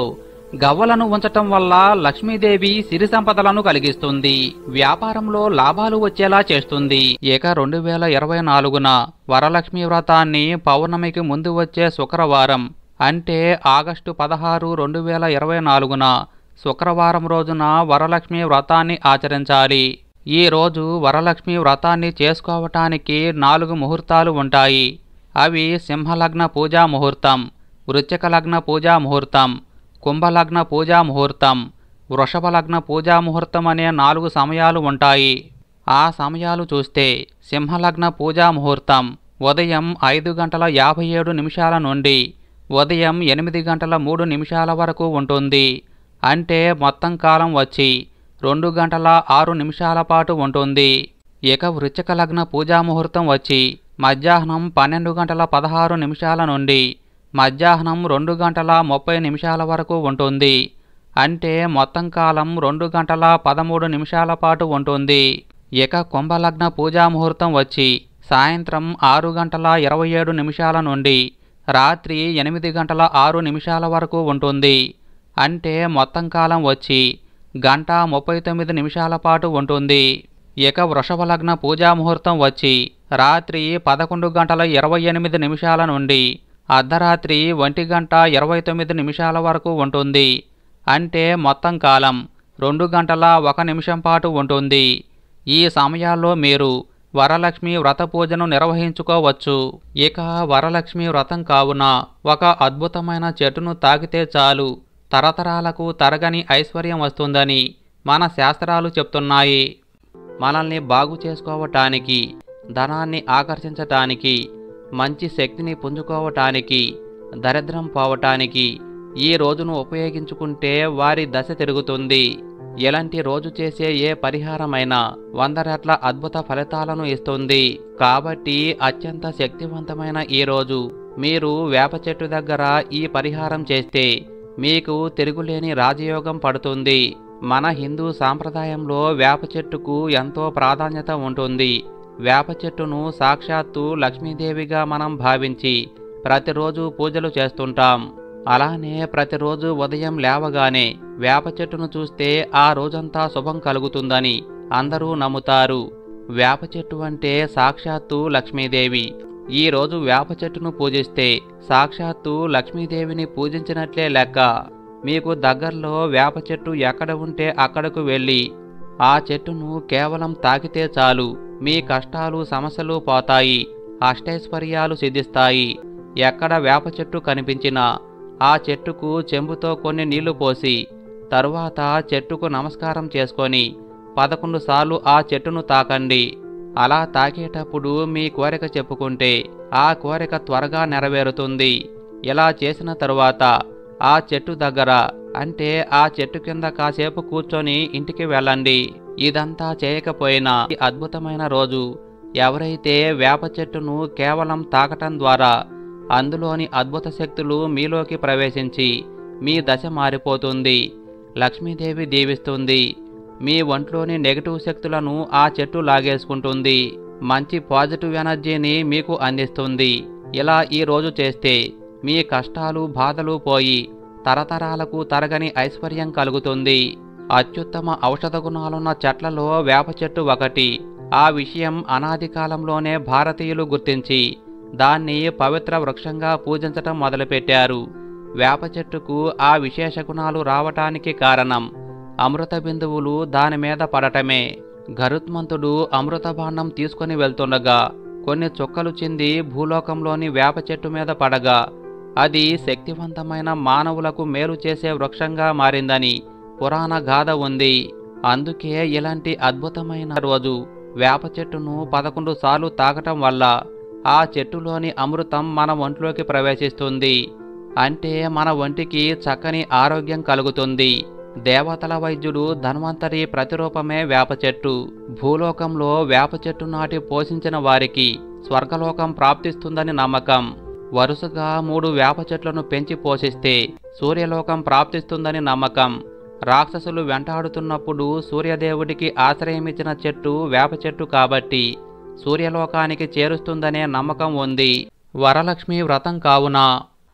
గవ్వలను ఉంచటం వల్ల లక్ష్మీదేవి సిరి సంపదలను కలిగిస్తుంది వ్యాపారంలో లాభాలు వచ్చేలా చేస్తుంది ఇక రెండు వేల ఇరవై నాలుగున వరలక్ష్మి వ్రతాన్ని పౌర్ణమికి ముందు వచ్చే శుక్రవారం అంటే ఆగస్టు పదహారు రెండు వేల ఇరవై నాలుగున శుక్రవారం రోజున వరలక్ష్మి వ్రతాన్ని ఆచరించాలి ఈ రోజు వరలక్ష్మి వ్రతాన్ని చేసుకోవటానికి నాలుగు ముహూర్తాలు ఉంటాయి అవి సింహలగ్న పూజా ముహూర్తం వృశ్చిక లగ్న పూజా ముహూర్తం కుంభలగ్న పూజా ముహూర్తం వృషభ లగ్న పూజా ముహూర్తం అనే నాలుగు సమయాలు ఉంటాయి ఆ సమయాలు చూస్తే సింహలగ్న పూజా ముహూర్తం ఉదయం ఐదు గంటల యాభై ఏడు నిమిషాల నుండి ఉదయం ఎనిమిది గంటల మూడు నిమిషాల వరకు ఉంటుంది అంటే మొత్తం కాలం వచ్చి రెండు గంటల ఆరు నిమిషాల పాటు ఉంటుంది ఇక వృశ్చిక లగ్న పూజా ముహూర్తం వచ్చి మధ్యాహ్నం పన్నెండు గంటల పదహారు నిమిషాల నుండి మధ్యాహ్నం రెండు గంటల ముప్పై నిమిషాల వరకు ఉంటుంది అంటే మొత్తం కాలం రెండు గంటల పదమూడు నిమిషాల పాటు ఉంటుంది ఇక కుంభలగ్న పూజా ముహూర్తం వచ్చి సాయంత్రం ఆరు గంటల ఇరవై ఏడు నిమిషాల నుండి రాత్రి ఎనిమిది గంటల ఆరు నిమిషాల వరకు ఉంటుంది అంటే మొత్తం కాలం వచ్చి గంట ముప్పై తొమ్మిది నిమిషాల పాటు ఉంటుంది ఇక వృషభ లగ్న పూజా ముహూర్తం వచ్చి రాత్రి పదకొండు గంటల ఇరవై ఎనిమిది నిమిషాల నుండి అర్ధరాత్రి ఒంటి గంట ఇరవై తొమ్మిది నిమిషాల వరకు ఉంటుంది అంటే మొత్తం కాలం రెండు గంటల ఒక నిమిషం పాటు ఉంటుంది ఈ సమయాల్లో మీరు వరలక్ష్మి వ్రత పూజను నిర్వహించుకోవచ్చు ఇక వరలక్ష్మి వ్రతం కావున ఒక అద్భుతమైన చెట్టును తాకితే చాలు తరతరాలకు తరగని ఐశ్వర్యం వస్తుందని మన శాస్త్రాలు చెప్తున్నాయి మనల్ని బాగు చేసుకోవటానికి ధనాన్ని ఆకర్షించటానికి మంచి శక్తిని పుంజుకోవటానికి దరిద్రం పోవటానికి ఈ రోజును ఉపయోగించుకుంటే వారి దశ తిరుగుతుంది ఎలాంటి రోజు చేసే ఏ పరిహారమైనా వంద రెట్ల అద్భుత ఫలితాలను ఇస్తుంది కాబట్టి అత్యంత శక్తివంతమైన ఈ రోజు మీరు వేప చెట్టు దగ్గర ఈ పరిహారం చేస్తే మీకు తిరుగులేని రాజయోగం పడుతుంది మన హిందూ సాంప్రదాయంలో వేప చెట్టుకు ఎంతో ప్రాధాన్యత ఉంటుంది వేప చెట్టును సాక్షాత్తు లక్ష్మీదేవిగా మనం భావించి ప్రతిరోజు పూజలు చేస్తుంటాం అలానే ప్రతిరోజు ఉదయం లేవగానే వేప చెట్టును చూస్తే ఆ రోజంతా శుభం కలుగుతుందని అందరూ నమ్ముతారు వేప చెట్టు అంటే సాక్షాత్తు లక్ష్మీదేవి ఈ రోజు వేప చెట్టును పూజిస్తే సాక్షాత్తు లక్ష్మీదేవిని పూజించినట్లే లెక్క మీకు దగ్గరలో వేప చెట్టు ఎక్కడ ఉంటే అక్కడకు వెళ్ళి ఆ చెట్టును కేవలం తాకితే చాలు మీ కష్టాలు సమస్యలు పోతాయి అష్టైశ్వర్యాలు సిద్ధిస్తాయి ఎక్కడ వేప చెట్టు కనిపించినా ఆ చెట్టుకు చెంబుతో కొన్ని నీళ్లు పోసి తరువాత చెట్టుకు నమస్కారం చేసుకొని పదకొండు సార్లు ఆ చెట్టును తాకండి అలా తాకేటప్పుడు మీ కోరిక చెప్పుకుంటే ఆ కోరిక త్వరగా నెరవేరుతుంది ఇలా చేసిన తరువాత ఆ చెట్టు దగ్గర అంటే ఆ చెట్టు కింద కాసేపు కూర్చొని ఇంటికి వెళ్ళండి ఇదంతా చేయకపోయినా ఈ అద్భుతమైన రోజు ఎవరైతే వేప చెట్టును కేవలం తాకటం ద్వారా అందులోని అద్భుత శక్తులు మీలోకి ప్రవేశించి మీ దశ మారిపోతుంది లక్ష్మీదేవి దీవిస్తుంది మీ ఒంట్లోని నెగటివ్ శక్తులను ఆ చెట్టు లాగేసుకుంటుంది మంచి పాజిటివ్ ఎనర్జీని మీకు అందిస్తుంది ఇలా ఈ రోజు చేస్తే మీ కష్టాలు బాధలు పోయి తరతరాలకు తరగని ఐశ్వర్యం కలుగుతుంది అత్యుత్తమ ఔషధ గుణాలున్న చెట్లలో వేప చెట్టు ఒకటి ఆ విషయం అనాది కాలంలోనే భారతీయులు గుర్తించి దాన్ని పవిత్ర వృక్షంగా పూజించటం మొదలుపెట్టారు వేప చెట్టుకు ఆ విశేష గుణాలు రావటానికి కారణం అమృత బిందువులు దాని మీద పడటమే గరుత్మంతుడు అమృత భాండం తీసుకుని వెళ్తుండగా కొన్ని చుక్కలు చింది భూలోకంలోని వేప చెట్టు మీద పడగా అది శక్తివంతమైన మానవులకు మేలు చేసే వృక్షంగా మారిందని పురాణ గాథ ఉంది అందుకే ఇలాంటి అద్భుతమైన రోజు వేప చెట్టును పదకొండు సార్లు తాకటం వల్ల ఆ చెట్టులోని అమృతం మన ఒంట్లోకి ప్రవేశిస్తుంది అంటే మన ఒంటికి చక్కని ఆరోగ్యం కలుగుతుంది దేవతల వైద్యుడు ధన్వంతరి ప్రతిరూపమే వేప చెట్టు భూలోకంలో వేప చెట్టు నాటి పోషించిన వారికి స్వర్గలోకం ప్రాప్తిస్తుందని నమ్మకం వరుసగా మూడు వేప చెట్లను పెంచి పోషిస్తే సూర్యలోకం ప్రాప్తిస్తుందని నమ్మకం రాక్షసులు వెంటాడుతున్నప్పుడు సూర్యదేవుడికి ఆశ్రయమిచ్చిన చెట్టు వేప చెట్టు కాబట్టి సూర్యలోకానికి చేరుస్తుందనే నమ్మకం ఉంది వరలక్ష్మి వ్రతం కావున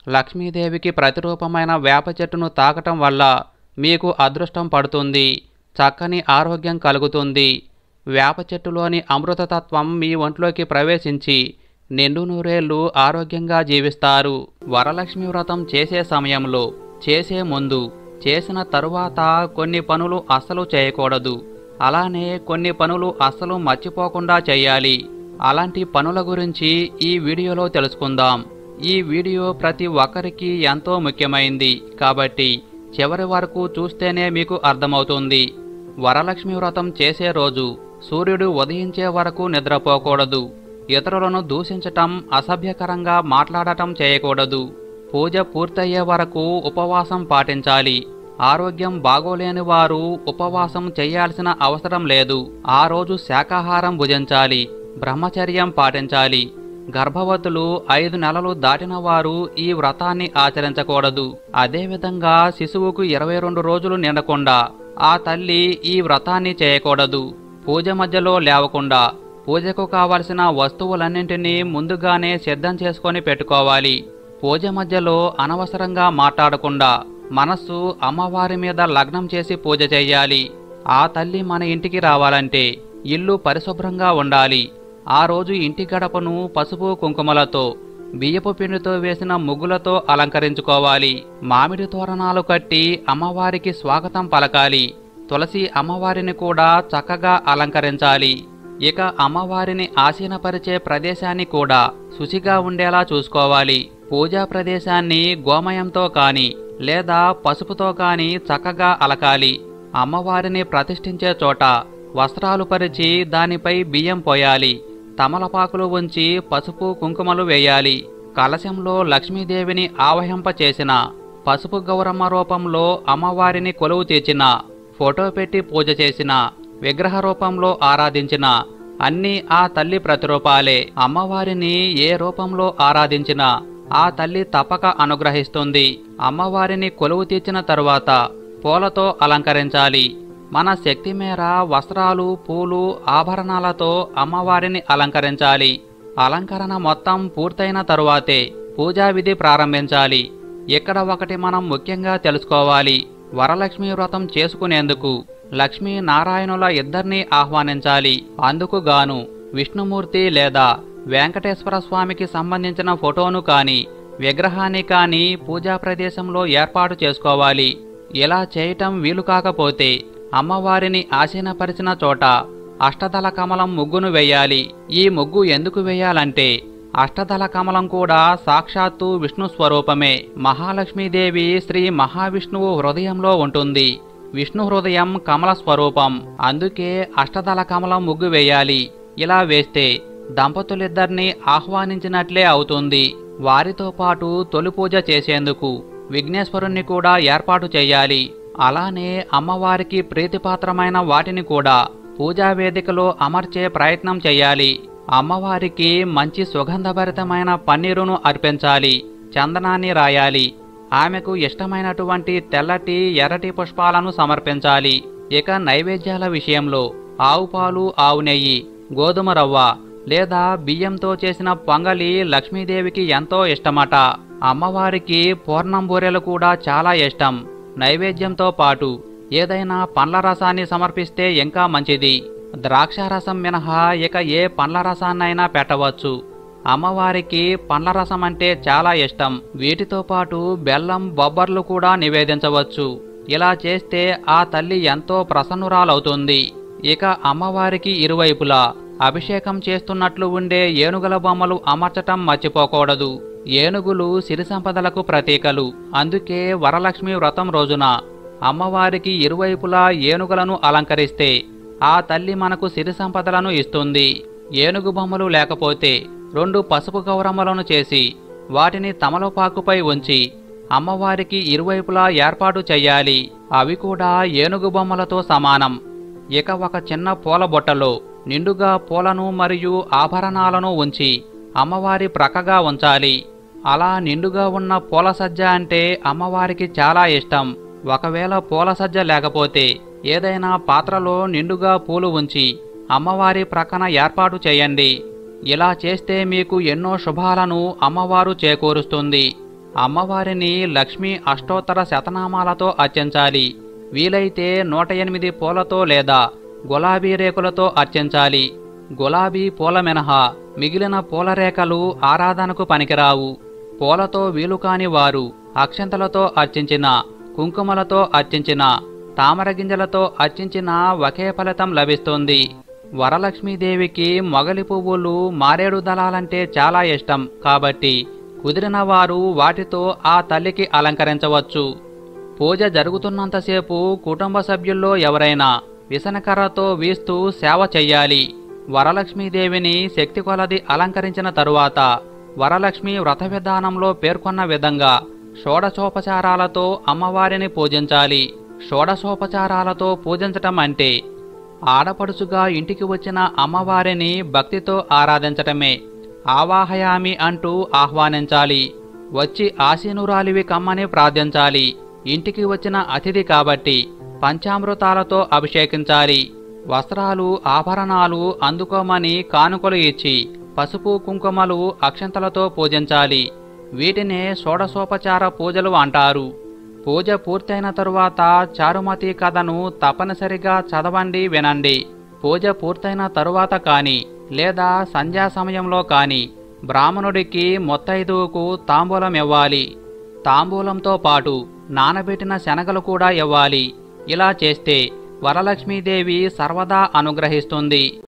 లక్ష్మీదేవికి ప్రతిరూపమైన వేప చెట్టును తాకటం వల్ల మీకు అదృష్టం పడుతుంది చక్కని ఆరోగ్యం కలుగుతుంది వేప చెట్టులోని అమృతతత్వం మీ ఒంట్లోకి ప్రవేశించి నిండు నూరేళ్లు ఆరోగ్యంగా జీవిస్తారు వరలక్ష్మి వ్రతం చేసే సమయంలో చేసే ముందు చేసిన తరువాత కొన్ని పనులు అస్సలు చేయకూడదు అలానే కొన్ని పనులు అస్సలు మర్చిపోకుండా చేయాలి అలాంటి పనుల గురించి ఈ వీడియోలో తెలుసుకుందాం ఈ వీడియో ప్రతి ఒక్కరికి ఎంతో ముఖ్యమైంది కాబట్టి చివరి వరకు చూస్తేనే మీకు అర్థమవుతుంది వరలక్ష్మి వ్రతం చేసే రోజు సూర్యుడు ఉదయించే వరకు నిద్రపోకూడదు ఇతరులను దూషించటం అసభ్యకరంగా మాట్లాడటం చేయకూడదు పూజ పూర్తయ్యే వరకు ఉపవాసం పాటించాలి ఆరోగ్యం బాగోలేని వారు ఉపవాసం చేయాల్సిన అవసరం లేదు ఆ రోజు శాకాహారం భుజించాలి బ్రహ్మచర్యం పాటించాలి గర్భవతులు ఐదు నెలలు దాటిన వారు ఈ వ్రతాన్ని ఆచరించకూడదు అదేవిధంగా శిశువుకు ఇరవై రెండు రోజులు నిండకుండా ఆ తల్లి ఈ వ్రతాన్ని చేయకూడదు పూజ మధ్యలో లేవకుండా పూజకు కావలసిన వస్తువులన్నింటినీ ముందుగానే సిద్ధం చేసుకొని పెట్టుకోవాలి పూజ మధ్యలో అనవసరంగా మాట్లాడకుండా మనస్సు అమ్మవారి మీద లగ్నం చేసి పూజ చెయ్యాలి ఆ తల్లి మన ఇంటికి రావాలంటే ఇల్లు పరిశుభ్రంగా ఉండాలి ఆ రోజు ఇంటి గడపను పసుపు కుంకుమలతో బియ్యపు పిండితో వేసిన ముగ్గులతో అలంకరించుకోవాలి మామిడి తోరణాలు కట్టి అమ్మవారికి స్వాగతం పలకాలి తులసి అమ్మవారిని కూడా చక్కగా అలంకరించాలి ఇక అమ్మవారిని ఆసీనపరిచే ప్రదేశాన్ని కూడా శుచిగా ఉండేలా చూసుకోవాలి పూజా ప్రదేశాన్ని గోమయంతో కాని లేదా పసుపుతో కాని చక్కగా అలకాలి అమ్మవారిని ప్రతిష్ఠించే చోట వస్త్రాలు పరిచి దానిపై బియ్యం పోయాలి తమలపాకులు ఉంచి పసుపు కుంకుమలు వేయాలి కలశంలో లక్ష్మీదేవిని ఆవహింపచేసిన పసుపు గౌరమ్మ రూపంలో అమ్మవారిని కొలువు తీర్చిన ఫోటో పెట్టి పూజ చేసిన విగ్రహ రూపంలో ఆరాధించిన అన్నీ ఆ తల్లి ప్రతిరూపాలే అమ్మవారిని ఏ రూపంలో ఆరాధించినా ఆ తల్లి తప్పక అనుగ్రహిస్తుంది అమ్మవారిని కొలువు తీర్చిన తరువాత పూలతో అలంకరించాలి మన శక్తి మేర వస్త్రాలు పూలు ఆభరణాలతో అమ్మవారిని అలంకరించాలి అలంకరణ మొత్తం పూర్తయిన తరువాతే పూజా విధి ప్రారంభించాలి ఇక్కడ ఒకటి మనం ముఖ్యంగా తెలుసుకోవాలి వరలక్ష్మి వ్రతం చేసుకునేందుకు లక్ష్మీ నారాయణుల ఇద్దరినీ ఆహ్వానించాలి అందుకు గాను విష్ణుమూర్తి లేదా వెంకటేశ్వర స్వామికి సంబంధించిన ఫోటోను కానీ విగ్రహాన్ని కానీ పూజా ప్రదేశంలో ఏర్పాటు చేసుకోవాలి ఇలా చేయటం వీలు కాకపోతే అమ్మవారిని ఆసీనపరిచిన చోట అష్టదళ కమలం ముగ్గును వేయాలి ఈ ముగ్గు ఎందుకు వేయాలంటే అష్టదళ కమలం కూడా సాక్షాత్తు విష్ణు స్వరూపమే మహాలక్ష్మీదేవి శ్రీ మహావిష్ణువు హృదయంలో ఉంటుంది విష్ణు హృదయం కమల స్వరూపం అందుకే అష్టదళ కమలం ముగ్గు వేయాలి ఇలా వేస్తే దంపతులిద్దరినీ ఆహ్వానించినట్లే అవుతుంది వారితో పాటు తొలి పూజ చేసేందుకు విఘ్నేశ్వరుణ్ణి కూడా ఏర్పాటు చేయాలి అలానే అమ్మవారికి ప్రీతిపాత్రమైన వాటిని కూడా పూజా వేదికలో అమర్చే ప్రయత్నం చేయాలి అమ్మవారికి మంచి సుగంధభరితమైన పన్నీరును అర్పించాలి చందనాన్ని రాయాలి ఆమెకు ఇష్టమైనటువంటి తెల్లటి ఎర్రటి పుష్పాలను సమర్పించాలి ఇక నైవేద్యాల విషయంలో ఆవు పాలు ఆవు నెయ్యి గోధుమ రవ్వ లేదా బియ్యంతో చేసిన పొంగలి లక్ష్మీదేవికి ఎంతో ఇష్టమట అమ్మవారికి పూర్ణం బూరెలు కూడా చాలా ఇష్టం నైవేద్యంతో పాటు ఏదైనా పండ్ల రసాన్ని సమర్పిస్తే ఇంకా మంచిది ద్రాక్షారసం మినహా ఇక ఏ పండ్ల రసాన్నైనా పెట్టవచ్చు అమ్మవారికి పండ్ల రసం అంటే చాలా ఇష్టం వీటితో పాటు బెల్లం బొబ్బర్లు కూడా నివేదించవచ్చు ఇలా చేస్తే ఆ తల్లి ఎంతో ప్రసన్నురాలవుతుంది ఇక అమ్మవారికి ఇరువైపులా అభిషేకం చేస్తున్నట్లు ఉండే ఏనుగుల బొమ్మలు అమర్చటం మర్చిపోకూడదు ఏనుగులు సిరి సంపదలకు ప్రతీకలు అందుకే వరలక్ష్మి వ్రతం రోజున అమ్మవారికి ఇరువైపులా ఏనుగులను అలంకరిస్తే ఆ తల్లి మనకు సిరి సంపదలను ఇస్తుంది ఏనుగు బొమ్మలు లేకపోతే రెండు పసుపు గౌరమ్మలను చేసి వాటిని తమలపాకుపై ఉంచి అమ్మవారికి ఇరువైపులా ఏర్పాటు చెయ్యాలి అవి కూడా ఏనుగు బొమ్మలతో సమానం ఇక ఒక చిన్న పూల బొట్టలో నిండుగా పూలను మరియు ఆభరణాలను ఉంచి అమ్మవారి ప్రక్కగా ఉంచాలి అలా నిండుగా ఉన్న పూల సజ్జ అంటే అమ్మవారికి చాలా ఇష్టం ఒకవేళ పూల సజ్జ లేకపోతే ఏదైనా పాత్రలో నిండుగా పూలు ఉంచి అమ్మవారి ప్రక్కన ఏర్పాటు చేయండి ఇలా చేస్తే మీకు ఎన్నో శుభాలను అమ్మవారు చేకూరుస్తుంది అమ్మవారిని లక్ష్మీ అష్టోత్తర శతనామాలతో అర్చించాలి వీలైతే నూట ఎనిమిది పూలతో లేదా గులాబీ రేకులతో అర్చించాలి గులాబీ పూల మినహా మిగిలిన పూల రేఖలు ఆరాధనకు పనికిరావు పూలతో వీలు కాని వారు అక్షంతలతో అర్చించిన కుంకుమలతో అర్చించిన తామర గింజలతో అర్చించిన ఒకే ఫలితం లభిస్తుంది వరలక్ష్మీదేవికి మొగలి పువ్వులు మారేడు దళాలంటే చాలా ఇష్టం కాబట్టి కుదిరిన వారు వాటితో ఆ తల్లికి అలంకరించవచ్చు పూజ జరుగుతున్నంతసేపు కుటుంబ సభ్యుల్లో ఎవరైనా విసనకర్రతో వీస్తూ సేవ చెయ్యాలి వరలక్ష్మీదేవిని శక్తి కొలది అలంకరించిన తరువాత వరలక్ష్మి వ్రత విధానంలో పేర్కొన్న విధంగా షోడశోపచారాలతో అమ్మవారిని పూజించాలి షోడశోపచారాలతో పూజించటం అంటే ఆడపడుచుగా ఇంటికి వచ్చిన అమ్మవారిని భక్తితో ఆరాధించటమే ఆవాహయామి అంటూ ఆహ్వానించాలి వచ్చి ఆశీనురాలివి కమ్మని ప్రార్థించాలి ఇంటికి వచ్చిన అతిథి కాబట్టి పంచామృతాలతో అభిషేకించాలి వస్త్రాలు ఆభరణాలు అందుకోమని కానుకలు ఇచ్చి పసుపు కుంకుమలు అక్షంతలతో పూజించాలి వీటినే షోడశోపచార పూజలు అంటారు పూజ పూర్తయిన తరువాత చారుమతి కథను తప్పనిసరిగా చదవండి వినండి పూజ పూర్తయిన తరువాత కానీ లేదా సంధ్యా సమయంలో కానీ బ్రాహ్మణుడికి మొత్తైదువుకు తాంబూలం ఇవ్వాలి తాంబూలంతో పాటు నానబెట్టిన శనగలు కూడా ఇవ్వాలి ఇలా చేస్తే వరలక్ష్మీదేవి సర్వదా అనుగ్రహిస్తుంది